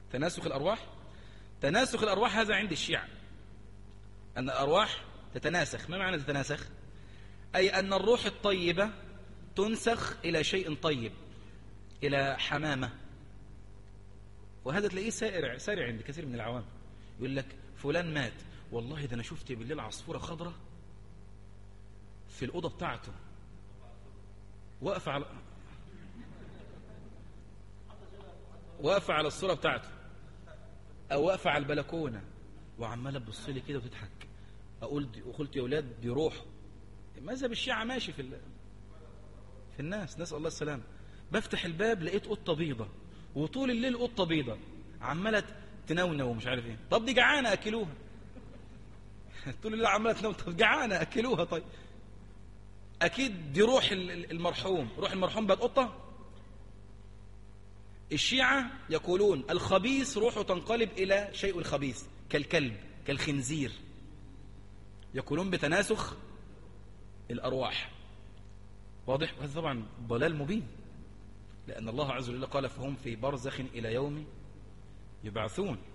تناسخ الأرواح تناسخ الأرواح هذا عند الشيعة أن الأرواح تتناسخ ما معنى تتناسخ أي أن الروح الطيبة تنسخ إلى شيء طيب إلى حمامة وهذا تلاقيه سائر سارع عند كثير من العوام يقول لك فلان مات والله ده أنا شفت بالليل عصفورة خضراء في الأوضة بتاعته واقفة على واقفة على الصورة بتاعته أو واقفة على البلكونة وعمالة تبص لي كده وتضحك أقول دي وقلت يا أولاد دي روح مذهب الشيعة ماشي في في الناس نسأل الله السلامة بفتح الباب لقيت قطة بيضة وطول الليل قطة بيضة عمالة تنونة ومش عارف ايه طب دي جعانة أكلوها طول الليل عمالة تنونة طب جعانة أكلوها طيب أكيد دي روح المرحوم روح المرحوم بقت قطة الشيعة يقولون الخبيث روحه تنقلب إلى شيء الخبيث كالكلب كالخنزير يقولون بتناسخ الأرواح واضح وهذا طبعا ضلال مبين لأن الله عز وجل قال فهم في برزخ إلى يوم يبعثون